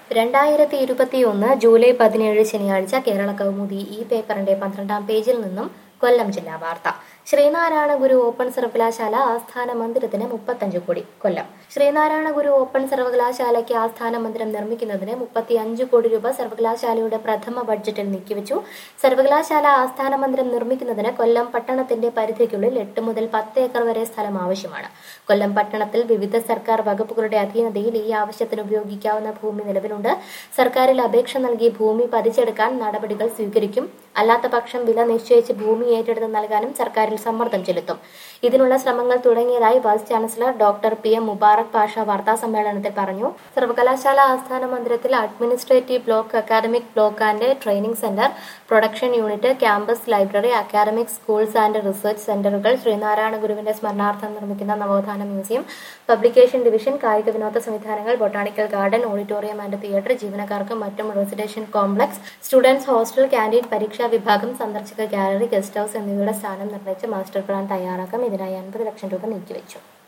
രണ്ടായിരത്തി ഇരുപത്തിയൊന്ന് ജൂലൈ പതിനേഴ് ശനിയാഴ്ച കേരള കൗമുദി ഈ പേപ്പറിന്റെ പന്ത്രണ്ടാം പേജിൽ നിന്നും കൊല്ലം ജില്ലാ വാർത്ത ശ്രീനാരായണ ഗുരു ഓപ്പൺ സർവകലാശാല ആസ്ഥാന മന്ദിരത്തിന് മുപ്പത്തഞ്ച് കോടി കൊല്ലം ശ്രീനാരായണ ഗുരു ഓപ്പൺ സർവകലാശാലയ്ക്ക് ആസ്ഥാന മന്ദിരം നിർമ്മിക്കുന്നതിന് മുപ്പത്തി അഞ്ച് കോടി രൂപ സർവകലാശാലയുടെ പ്രഥമ ബഡ്ജറ്റിൽ നീക്കിവെച്ചു സർവകലാശാല ആസ്ഥാന മന്ദിരം നിർമ്മിക്കുന്നതിന് കൊല്ലം പട്ടണത്തിന്റെ പരിധിക്കുള്ളിൽ എട്ട് മുതൽ പത്ത് ഏക്കർ വരെ സ്ഥലം ആവശ്യമാണ് കൊല്ലം പട്ടണത്തിൽ വിവിധ സർക്കാർ വകുപ്പുകളുടെ അധീനതയിൽ ഈ ആവശ്യത്തിന് ഉപയോഗിക്കാവുന്ന ഭൂമി നിലവിലുണ്ട് സർക്കാരിൽ അപേക്ഷ നൽകി ഭൂമി പതിച്ചെടുക്കാൻ നടപടികൾ സ്വീകരിക്കും അല്ലാത്ത പക്ഷം വില നിശ്ചയിച്ച് ഭൂമി ഏറ്റെടുത്ത് നൽകാനും സർക്കാരിൽ സമ്മർദ്ദം ചെലുത്തും ഇതിനുള്ള ശ്രമങ്ങൾ തുടങ്ങിയതായി vice chancellor doctor P M Mubarak Pasha വാർത്താ സമ്മേളനത്തിൽ പറഞ്ഞു സർവകലാശാല ആസ്ഥാന മന്ദിരത്തിൽ administrative block academic block and training centre production unit campus library academic schools and research സെന്ററുകൾ ശ്രീനാരായണ ഗുരുവിന്റെ സ്മരണാർത്ഥം നിർമ്മിക്കുന്ന നവോത്ഥാന മ്യൂസിയം പബ്ലിക്കേഷൻ ഡിവിഷൻ കായിക വിനോദ സംവിധാനങ്ങൾ botanical garden auditorium and theatre ജീവനക്കാർക്കും മറ്റും residential complex students hostel canteen പരീക്ഷാ വിഭാഗം സന്ദർശക ഗാലറി ഗസ്റ്റ് ഹൌസ് എന്നിവയുടെ സ്ഥാനം നിർണ്ണയിച്ച് മാസ്റ്റർ പ്ലാൻ തയ്യാറാക്കും ഇതിനായി അൻപത് ലക്ഷം രൂപ നീക്കിവെച്ചു